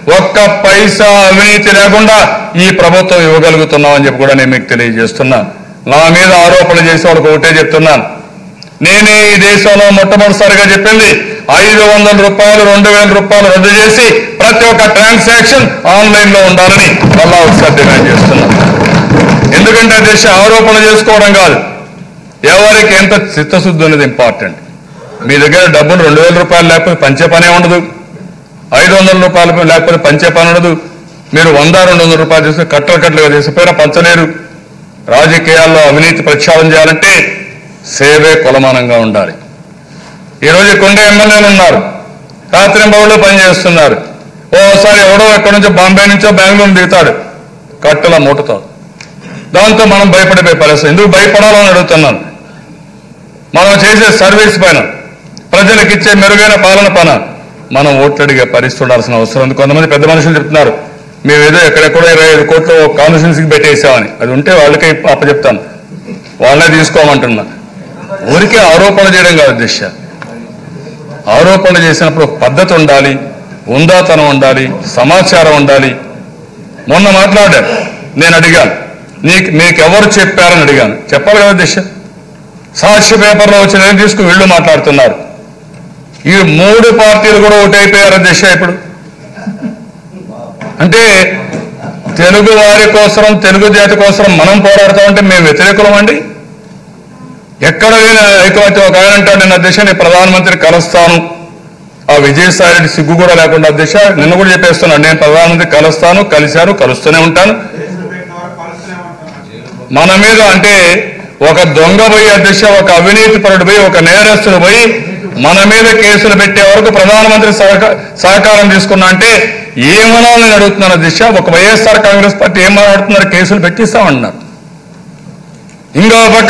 ఒక్క పైసా అవినీతి లేకుండా ఈ ప్రభుత్వం ఇవ్వగలుగుతున్నామని చెప్పి కూడా నేను మీకు తెలియజేస్తున్నా నా మీద ఆరోపణ చేసే వాళ్ళకి ఒకటే చెప్తున్నాను నేనే ఈ దేశంలో మొట్టమొదటిసారిగా చెప్పింది ఐదు వందల రూపాయలు రెండు వేల రూపాయలు రద్దు చేసి ప్రతి ఒక్క ట్రాన్సాక్షన్ ఆన్లైన్ లో ఉండాలని మళ్ళా ఒకసారి డిమాండ్ చేస్తున్నాను ఎందుకంటే దేశ ఆరోపణ చేసుకోవడం కాదు ఎవరికి ఎంత చిత్తశుద్ధి అనేది ఇంపార్టెంట్ మీ దగ్గర డబ్బులు రెండు వేల రూపాయలు లేకపోతే పంచే పనే ఉండదు ఐదు వందల రూపాయలు లేకపోతే పంచే పని ఉండదు మీరు వంద రెండు వందల రూపాయలు చేస్తే కట్టలు కట్టలుగా చేసిపోయినా పంచలేరు రాజకీయాల్లో అవినీతి ప్రక్షాళన చేయాలంటే సేవే కొలమానంగా ఉండాలి ఈరోజు కొండ ఎమ్మెల్యేలు ఉన్నారు రాత్రి బౌళ్ళు పనిచేస్తున్నారు ఓసారి ఎవడో ఎక్కడి నుంచో బాంబే నుంచో బెంగళూరు దిగుతాడు కట్టెల మూటతో దాంతో మనం భయపడిపోయే పరిస్థితి ఎందుకు భయపడాలని అడుగుతున్నాను మనం చేసే సర్వీస్ పైన ప్రజలకు ఇచ్చే మెరుగైన పాలన పైన మనం ఓట్లు అడిగే పరిస్థితి ఉండాల్సిన అవసరం ఉంది కొంతమంది పెద్ద మనుషులు చెప్తున్నారు మేము ఏదో ఎక్కడెక్కడో ఇరవై ఐదు కోట్లు కాన్స్టిట్యూన్సీకి పెట్టేసామని అది ఉంటే వాళ్ళకే అప్పచెప్తాను వాళ్ళనే తీసుకోమంటున్నా ఊరికే ఆరోపణ చేయడం కాదు దిశ ఆరోపణ చేసినప్పుడు ఒక పద్ధతి ఉండాలి ఉందాతనం ఉండాలి సమాచారం ఉండాలి మొన్న మాట్లాడారు నేను అడిగాను నీకు మీకు ఎవరు చెప్పారని అడిగాను చెప్పాలి కదా దిశ సాక్షి పేపర్లో వచ్చిన ఏం తీసుకుని వీళ్ళు మాట్లాడుతున్నారు ఈ మూడు పార్టీలు కూడా ఒకటైపోయారు దిశ ఇప్పుడు అంటే తెలుగు వారి కోసం తెలుగు జాతి కోసం మనం పోరాడుతా ఉంటే మేము వ్యతిరేకులం అండి ఎక్కడ లేని ఐకమత్యం ఒక ఆయన అంటాడు నిన్న దిశ నేను ప్రధానమంత్రి కలుస్తాను ఆ విజయసాయి రెడ్డి సిగ్గు కూడా లేకుండా దిశ నిన్న కూడా చెప్పేస్తున్నాడు నేను ప్రధానమంత్రి కలుస్తాను కలిశాను కలుస్తూనే ఉంటాను మన మీద అంటే ఒక దొంగ పోయి అధ్యక్ష ఒక అవినీతి పరుడు పోయి ఒక నేరస్తుడు పోయి మన మీద కేసులు పెట్టే వరకు ప్రధానమంత్రి సహక- సహకారం తీసుకున్నా అంటే ఏమనాలని నేను అడుగుతున్నాను అధ్యక్ష ఒక వైఎస్ఆర్ కాంగ్రెస్ పార్టీ ఏం మాట్లాడుతున్నారు కేసులు పెట్టిస్తామన్నారు ఇంకో పక్క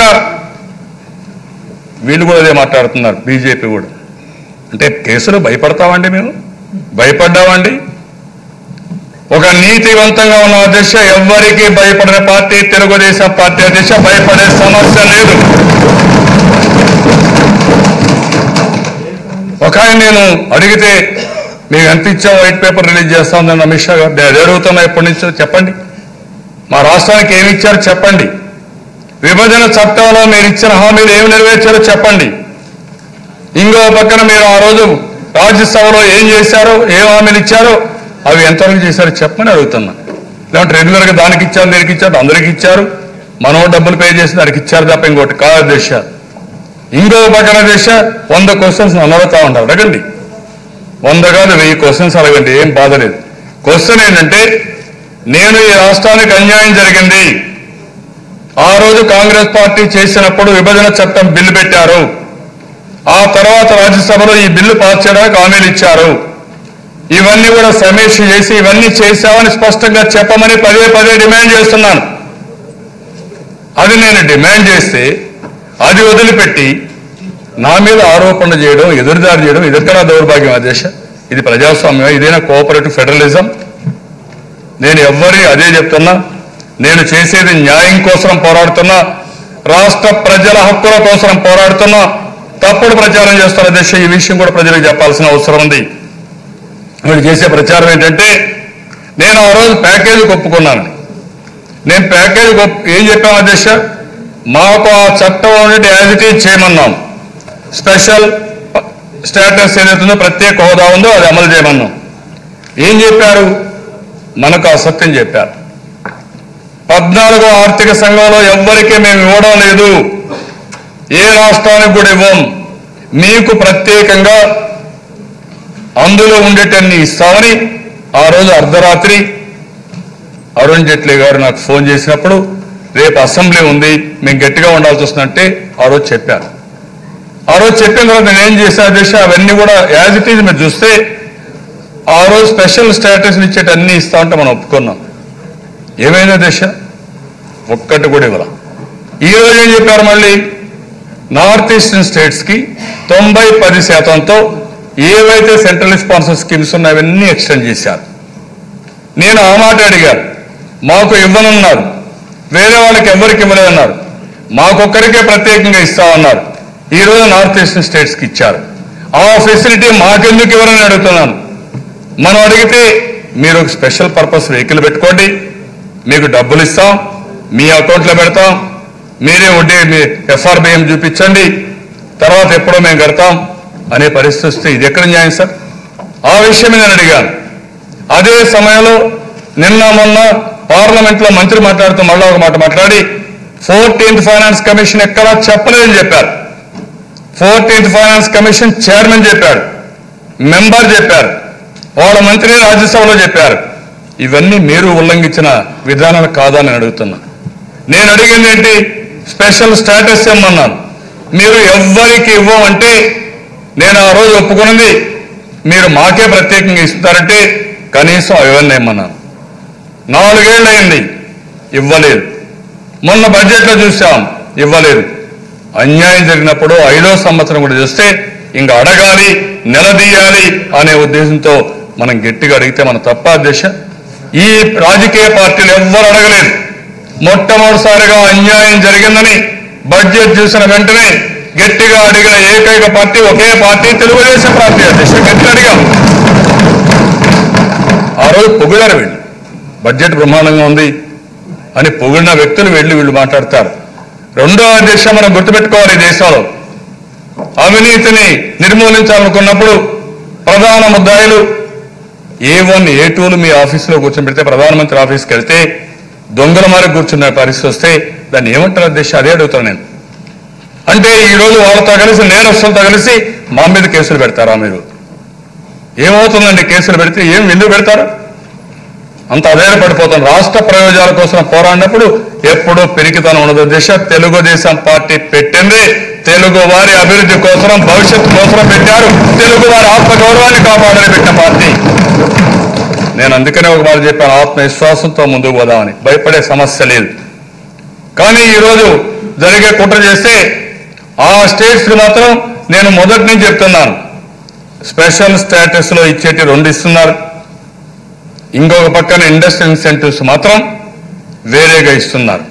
వీళ్ళు కూడా అదే మాట్లాడుతున్నారు బీజేపీ కూడా అంటే కేసులు భయపడతామండి మేము భయపడ్డామండి ఒక నీతివంతంగా ఉన్న అధ్యక్ష ఎవ్వరికీ భయపడిన పార్టీ తెలుగుదేశం పార్టీ అధ్యక్ష భయపడే సమస్య లేదు ఒక ఆయన నేను అడిగితే మీకు ఎంత ఇచ్చాం వైట్ పేపర్ రిలీజ్ చేస్తామని అమిత్ షా గారు నేను అడుగుతున్నా ఎప్పటి నుంచో చెప్పండి మా రాష్ట్రానికి ఏమి ఇచ్చారో చెప్పండి విభజన చట్టంలో మీరు ఇచ్చిన హామీలు ఏమి నెరవేర్చారో చెప్పండి ఇంకో పక్కన మీరు ఆ రోజు రాజ్యసభలో ఏం చేశారో ఏం హామీలు ఇచ్చారో అవి ఎంతవరకు చేశారో చెప్పమని అడుగుతున్నా లేదంటే రెగ్యులర్ గా దానికి ఇచ్చారు దీనికి ఇచ్చారు అందరికి ఇచ్చారు మనం డబ్బులు పే చేసి దానికి ఇచ్చారు తప్ప ఇంకోటి కాదు దేశ ఇంకో పక్కన దేశ వంద క్వశ్చన్స్ నన్ను అడుగుతా ఉంటారు అడగండి వంద కాదు వెయ్యి క్వశ్చన్స్ అడగండి ఏం బాధ లేదు క్వశ్చన్ ఏంటంటే నేను ఈ రాష్ట్రానికి అన్యాయం జరిగింది ఆ రోజు కాంగ్రెస్ పార్టీ చేసినప్పుడు విభజన చట్టం బిల్లు పెట్టారు ఆ తర్వాత రాజ్యసభలో ఈ బిల్లు పాస్ చేయడానికి హామీలు ఇచ్చారు ఇవన్నీ కూడా సమీక్ష చేసి ఇవన్నీ చేశామని స్పష్టంగా చెప్పమని పదే పదే డిమాండ్ చేస్తున్నాను అది నేను డిమాండ్ చేస్తే అది వదిలిపెట్టి నా మీద ఆరోపణ చేయడం ఎదురుదారి చేయడం ఇదెక్కడా దౌర్భాగ్యం అధ్యక్ష ఇది ప్రజాస్వామ్యం ఇదేనా కోఆపరేటివ్ ఫెడరలిజం నేను ఎవ్వరి అదే చెప్తున్నా నేను చేసేది న్యాయం కోసం పోరాడుతున్నా రాష్ట్ర ప్రజల హక్కుల కోసం పోరాడుతున్నా తప్పుడు ప్రచారం చేస్తున్న దిశ ఈ విషయం కూడా ప్రజలకు చెప్పాల్సిన అవసరం ఉంది వీళ్ళు చేసే ప్రచారం ఏంటంటే నేను ఆ రోజు ప్యాకేజీ ఒప్పుకున్నాను నేను ప్యాకేజీ ఒప్- ఏం చెప్పాము అధ్యక్ష మాకు ఆ చట్టం నుండి యాజ్ ఇట్ ఈజ్ చేయమన్నాం స్పెషల్ స్టేటస్ ఏదైతుందో ప్రత్యేక హోదా ఉందో అది అమలు చేయమన్నాం ఏం చెప్పారు మనకు అసత్యం చెప్పారు పద్నాలుగో ఆర్థిక సంఘంలో ఎవ్వరికీ మేము ఇవ్వడం లేదు ఏ రాష్ట్రానికి కూడా ఇవ్వం మీకు ప్రత్యేకంగా అందులో ఉండేటన్ని ఇస్తామని ఆ రోజు అర్ధరాత్రి అరుణ్ జైట్లీ గారు నాకు ఫోన్ చేసినప్పుడు రేపు అసెంబ్లీ ఉంది మేము గట్టిగా ఉండాల్సి వస్తుందంటే ఆ రోజు చెప్పారు ఆ రోజు చెప్పిన తర్వాత నేను ఏం చేశాను అధ్యక్ష అవన్నీ కూడా యాజ్ ఇట్ ఈజ్ మీరు చూస్తే ఆ రోజు స్పెషల్ స్టేటస్ ఇచ్చేట అన్ని ఇస్తా ఉంటే మనం ఒప్పుకున్నాం ఏమైంది దశ ఒక్కటి కూడా ఇవ్వాల ఈ రోజు ఏం చెప్పారు మళ్ళీ నార్త్ ఈస్టర్న్ స్టేట్స్ కి తొంభై పది శాతంతో ఏవైతే సెంట్రల్ స్పాన్సర్ స్కీమ్స్ ఉన్నాయో అవన్నీ ఎక్స్టెండ్ చేశారు నేను ఆ మాట అడిగాను మాకు ఇవ్వనున్నారు వేరే వాళ్ళకి ఎవరికి ఇవ్వలేదన్నారు మాకొక్కరికే ప్రత్యేకంగా ఇస్తామన్నారు ఈ రోజు నార్త్ ఈస్టర్న్ స్టేట్స్కి ఇచ్చారు ఆ ఫెసిలిటీ మాకెందుకు ఇవ్వరని అడుగుతున్నాను మనం అడిగితే మీరు ఒక స్పెషల్ పర్పస్ వెహికల్ పెట్టుకోండి మీకు డబ్బులు ఇస్తాం మీ అకౌంట్లో పెడతాం మీరే వడ్డీ మీ ఎఫ్ఆర్బిఎం చూపించండి తర్వాత ఎప్పుడో మేము కడతాం అనే పరిస్థితి వస్తే ఇది ఎక్కడ న్యాయం సార్ ఆ విషయం మీద నేను అడిగాను అదే సమయంలో నిన్న మొన్న పార్లమెంట్ లో మంత్రి మాట్లాడుతూ మళ్ళా ఒక మాట మాట్లాడి ఫోర్టీన్త్ ఫైనాన్స్ కమిషన్ ఎక్కడా చెప్పలేదని చెప్పారు ఫోర్టీన్త్ ఫైనాన్స్ కమిషన్ చైర్మన్ చెప్పారు మెంబర్ చెప్పారు వాళ్ళ మంత్రి రాజ్యసభలో చెప్పారు ఇవన్నీ మీరు ఉల్లంఘించిన విధానాలు కాదని నేను అడుగుతున్నా నేను అడిగింది ఏంటి స్పెషల్ స్టేటస్ ఇమ్మన్నాను మీరు ఎవ్వరికి ఇవ్వమంటే నేను ఆ రోజు ఒప్పుకున్నది మీరు మాకే ప్రత్యేకంగా ఇస్తారంటే కనీసం అవన్నీ ఇమ్మన్నాను నాలుగేళ్ళు అయింది ఇవ్వలేదు మొన్న బడ్జెట్లో చూసాం ఇవ్వలేదు అన్యాయం జరిగినప్పుడు ఐదో సంవత్సరం కూడా చూస్తే ఇంకా అడగాలి నిలదీయాలి అనే ఉద్దేశంతో మనం గట్టిగా అడిగితే మన తప్ప అధ్యక్ష ఈ రాజకీయ పార్టీలు ఎవ్వరు అడగలేదు మొట్టమొదటిసారిగా అన్యాయం జరిగిందని బడ్జెట్ చూసిన వెంటనే గట్టిగా అడిగిన ఏకైక పార్టీ ఒకే పార్టీ తెలుగుదేశం పార్టీ అధ్యక్ష గట్టిగా అడిగాం ఆ రోజు పొగిడారు వీళ్ళు బడ్జెట్ బ్రహ్మాండంగా ఉంది అని పొగిడిన వ్యక్తులు వెళ్ళి వీళ్ళు మాట్లాడతారు రెండో అధ్యక్ష మనం గుర్తుపెట్టుకోవాలి ఈ దేశంలో అవినీతిని నిర్మూలించాలనుకున్నప్పుడు ప్రధాన ముద్దాయిలు ఏ వన్ ఏ టూలు మీ ఆఫీసులో కూర్చొని పెడితే ప్రధానమంత్రి ఆఫీస్కి వెళ్తే దొంగల మారి కూర్చున్న పరిస్థితి వస్తే దాన్ని ఏమంటారు అధ్యక్ష అదే అడుగుతాను నేను అంటే ఈ రోజు వాళ్ళతో కలిసి నేరస్తులతో కలిసి మా మీద కేసులు పెడతారా మీరు ఏమవుతుందండి కేసులు పెడితే ఏం ఎందుకు పెడతారు అంత అధైర్య పడిపోతాం రాష్ట్ర ప్రయోజనాల కోసం పోరాడినప్పుడు ఎప్పుడూ పెరిగితనం ఉండదు దిశ తెలుగుదేశం పార్టీ పెట్టింది తెలుగు వారి అభివృద్ధి కోసం భవిష్యత్తు కోసం పెట్టారు తెలుగు వారి ఆత్మగౌరవాన్ని కాపాడని పెట్టిన పార్టీ నేను అందుకనే ఒక మాట చెప్పాను ఆత్మవిశ్వాసంతో ముందుకు పోదామని భయపడే సమస్య లేదు కానీ ఈరోజు జరిగే కుట్ర చేస్తే ఆ స్టేట్స్ మాత్రం నేను మొదటి నుంచి చెప్తున్నాను స్పెషల్ స్టేటస్ లో ఇచ్చేటి రెండు ఇస్తున్నారు ఇంకొక పక్కన ఇండస్ట్రియల్ ఇన్సెంటివ్స్ మాత్రం వేరేగా ఇస్తున్నారు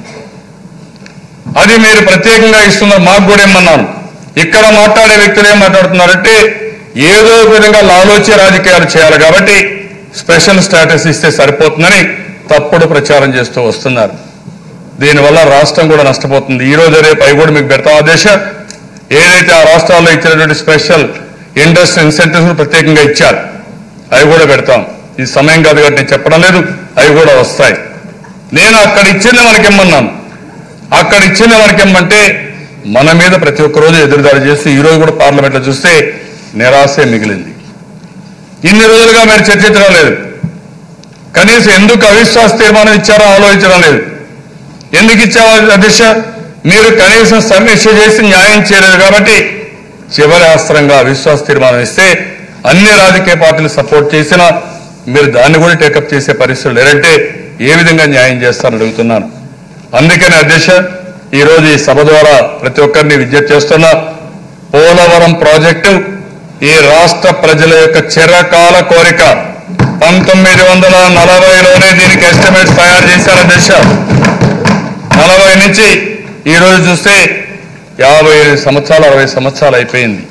అది మీరు ప్రత్యేకంగా ఇస్తున్నారు మాకు కూడా ఏమన్నాను ఇక్కడ మాట్లాడే వ్యక్తులు ఏం మాట్లాడుతున్నారంటే ఏదో ఒక విధంగా లాలోచే రాజకీయాలు చేయాలి కాబట్టి స్పెషల్ స్టేటస్ ఇస్తే సరిపోతుందని తప్పుడు ప్రచారం చేస్తూ వస్తున్నారు దీనివల్ల రాష్ట్రం కూడా నష్టపోతుంది ఈ రోజు రేపు అవి కూడా మీకు పెడతాం ఆదేశ ఏదైతే ఆ రాష్ట్రాల్లో ఇచ్చినటువంటి స్పెషల్ ఇండస్ట్రీ ఇన్సెంటివ్స్ ప్రత్యేకంగా ఇచ్చారు అవి కూడా పెడతాం ఈ సమయం కాదు కాబట్టి నేను చెప్పడం లేదు అవి కూడా వస్తాయి నేను అక్కడ ఇచ్చింది మనకి ఇమ్మన్నాను అక్కడ ఇచ్చింది మనకి ఇమ్మంటే మన మీద ప్రతి ఒక్క రోజు ఎదురుదాడి చేసి ఈ రోజు కూడా పార్లమెంట్లో చూస్తే నిరాశే మిగిలింది ఇన్ని రోజులుగా మీరు చర్చించడం లేదు కనీసం ఎందుకు అవిశ్వాస తీర్మానం ఇచ్చారో ఆలోచించడం లేదు ఎందుకు ఇచ్చారు అధ్యక్ష మీరు కనీసం సమీక్ష చేసి న్యాయం చేయలేదు కాబట్టి చివరి అస్త్రంగా అవిశ్వాస తీర్మానం ఇస్తే అన్ని రాజకీయ పార్టీలు సపోర్ట్ చేసినా మీరు దాన్ని కూడా టేకప్ చేసే పరిస్థితులు లేరంటే ఏ విధంగా న్యాయం చేస్తారని అడుగుతున్నాను అందుకని అధ్యక్ష ఈ రోజు ఈ సభ ద్వారా ప్రతి ఒక్కరిని విజ్ఞప్తి చేస్తున్నా పోలవరం ప్రాజెక్టు ఈ రాష్ట్ర ప్రజల యొక్క చిరకాల కోరిక పంతొమ్మిది వందల నలభైలోనే దీనికి ఎస్టిమేట్స్ తయారు చేశారు అధ్యక్ష నలభై నుంచి ఈ రోజు చూస్తే యాభై ఐదు సంవత్సరాలు అరవై సంవత్సరాలు అయిపోయింది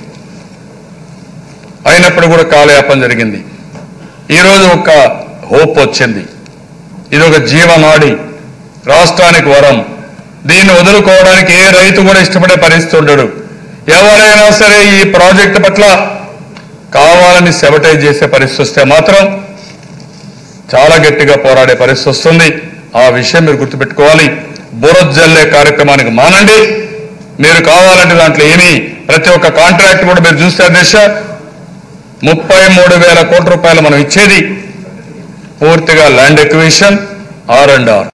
అయినప్పుడు కూడా కాలయాపన జరిగింది ఈ రోజు ఒక హోప్ వచ్చింది ఇది ఒక జీవనాడి రాష్ట్రానికి వరం దీన్ని వదులుకోవడానికి ఏ రైతు కూడా ఇష్టపడే పరిస్థితి ఉండడు ఎవరైనా సరే ఈ ప్రాజెక్టు పట్ల కావాలని సెబటైజ్ చేసే పరిస్థితి వస్తే మాత్రం చాలా గట్టిగా పోరాడే పరిస్థితి వస్తుంది ఆ విషయం మీరు గుర్తుపెట్టుకోవాలి బురద్ జల్లే కార్యక్రమానికి మానండి మీరు కావాలంటే దాంట్లో ఏమి ప్రతి ఒక్క కాంట్రాక్ట్ కూడా మీరు చూస్తే అధ్యక్ష ముప్పై మూడు వేల కోట్ల రూపాయలు మనం ఇచ్చేది పూర్తిగా land acquisition R and R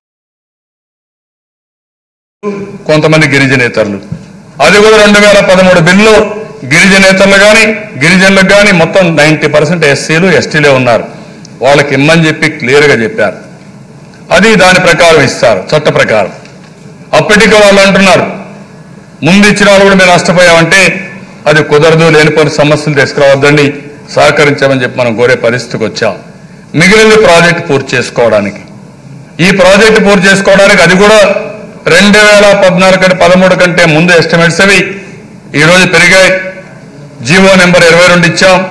కొంతమంది గిరిజనేతరులు అది కూడా రెండు వేల పదమూడు బిల్లు గిరిజనేతరులు కానీ గిరిజనులకు కానీ మొత్తం నైంటీ పర్సెంట్ ఎస్సీలు ఎస్టీలే ఉన్నారు వాళ్ళకి ఇమ్మని చెప్పి క్లియర్గా చెప్పారు అది దాని ప్రకారం ఇస్తారు చట్ట ప్రకారం అప్పటికి వాళ్ళు అంటున్నారు ముందు ఇచ్చిన వాళ్ళు కూడా మేము నష్టపోయామంటే అది కుదరదు లేనిపోని సమస్యలు తీసుకురావద్దండి సహకరించామని చెప్పి మనం కోరే పరిస్థితికి వచ్చాం మిగిలిన ప్రాజెక్ట్ పూర్తి చేసుకోవడానికి ఈ ప్రాజెక్ట్ పూర్తి చేసుకోవడానికి అది కూడా రెండు వేల పద్నాలుగు కంటే పదమూడు కంటే ముందు ఎస్టిమేట్స్ అవి ఈ రోజు పెరిగాయి జీవో నెంబర్ ఇరవై రెండు ఇచ్చాం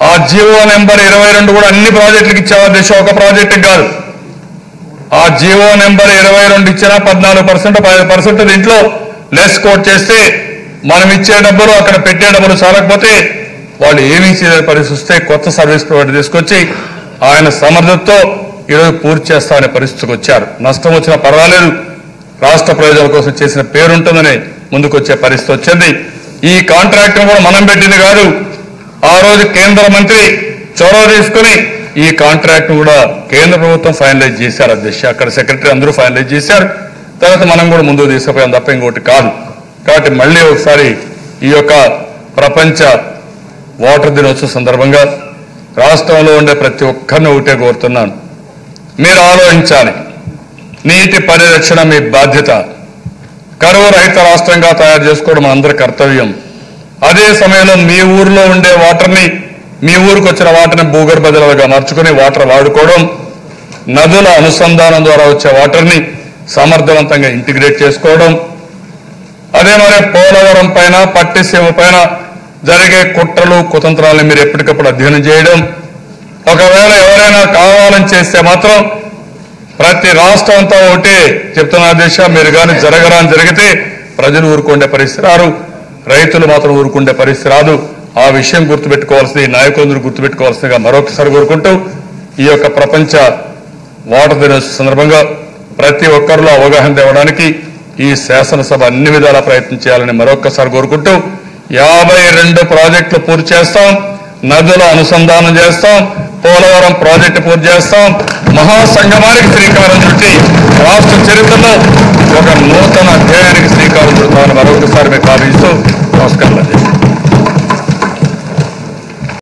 ఆ జీవో నెంబర్ ఇరవై రెండు కూడా అన్ని ప్రాజెక్టులకు ఇచ్చావా దిశ ఒక ప్రాజెక్టు కాదు ఆ జీవో నెంబర్ ఇరవై రెండు ఇచ్చినా పద్నాలుగు పర్సెంట్ పది పర్సెంట్ దీంట్లో లెస్ కోట్ చేస్తే మనం ఇచ్చే డబ్బులు అక్కడ పెట్టే డబ్బులు చాలకపోతే వాళ్ళు ఏమీ చేయలేని పరిస్థితి వస్తే కొత్త సర్వీస్ ప్రొవైడర్ తీసుకొచ్చి ఆయన సమర్థతతో ఈరోజు పూర్తి చేస్తామనే పరిస్థితికి వచ్చారు నష్టం వచ్చినా పర్వాలేదు రాష్ట్ర ప్రయోజనాల కోసం చేసిన పేరుంటుందని ముందుకు వచ్చే పరిస్థితి వచ్చింది ఈ కాంట్రాక్ట్ కూడా మనం పెట్టింది కాదు ఆ రోజు కేంద్ర మంత్రి చొరవ తీసుకుని ఈ కాంట్రాక్ట్ కూడా కేంద్ర ప్రభుత్వం ఫైనలైజ్ చేశారు అధ్యక్ష అక్కడ సెక్రటరీ అందరూ ఫైనలైజ్ చేశారు తర్వాత మనం కూడా ముందుకు తీసుకుపోయాం తప్ప ఇంకోటి కాదు కాబట్టి మళ్ళీ ఒకసారి ఈ యొక్క ప్రపంచ వాటర్ దినోత్సవ సందర్భంగా రాష్ట్రంలో ఉండే ప్రతి ఒక్కరిని ఒకటే కోరుతున్నాను మీరు ఆలోచించాలి నీటి పరిరక్షణ మీ బాధ్యత కరువు రహిత రాష్ట్రంగా తయారు చేసుకోవడం మనందరి కర్తవ్యం అదే సమయంలో మీ ఊర్లో ఉండే వాటర్ని మీ ఊరికి వచ్చిన వాటర్ని భూగర్భ జలాలుగా మార్చుకుని వాటర్ వాడుకోవడం నదుల అనుసంధానం ద్వారా వచ్చే వాటర్ని సమర్థవంతంగా ఇంటిగ్రేట్ చేసుకోవడం అదే మరి పోలవరం పైన పట్టిసీమ పైన జరిగే కుట్రలు కుతంత్రాలను మీరు ఎప్పటికప్పుడు అధ్యయనం చేయడం ఒకవేళ ఎవరైనా కావాలని చేస్తే మాత్రం ప్రతి రాష్ట్రం అంతా ఒకటే చెప్తున్న దిశ మీరు కానీ జరగరాని జరిగితే ప్రజలు ఊరుకుండే పరిస్థితి రారు రైతులు మాత్రం ఊరుకుండే పరిస్థితి రాదు ఆ విషయం గుర్తుపెట్టుకోవాల్సింది నాయకులందరూ గుర్తుపెట్టుకోవాల్సిందిగా మరొకసారి కోరుకుంటూ ఈ యొక్క ప్రపంచ వాటర్ దినోత్సవ సందర్భంగా ప్రతి ఒక్కరిలో అవగాహన తేవడానికి ఈ శాసనసభ అన్ని విధాలా ప్రయత్నం చేయాలని మరొక్కసారి కోరుకుంటూ యాభై రెండు ప్రాజెక్టులు పూర్తి చేస్తాం నదుల అనుసంధానం చేస్తాం పోలవరం ప్రాజెక్టు పూర్తి చేస్తాం మహాసంగమానికి శ్రీకారం చుట్టి రాష్ట్ర చరిత్రలో ఒక నూతన అధ్యాయానికి శ్రీకారం చుడతామని మరొకసారి మీకు ఆలోచిస్తూ నమస్కారం అండి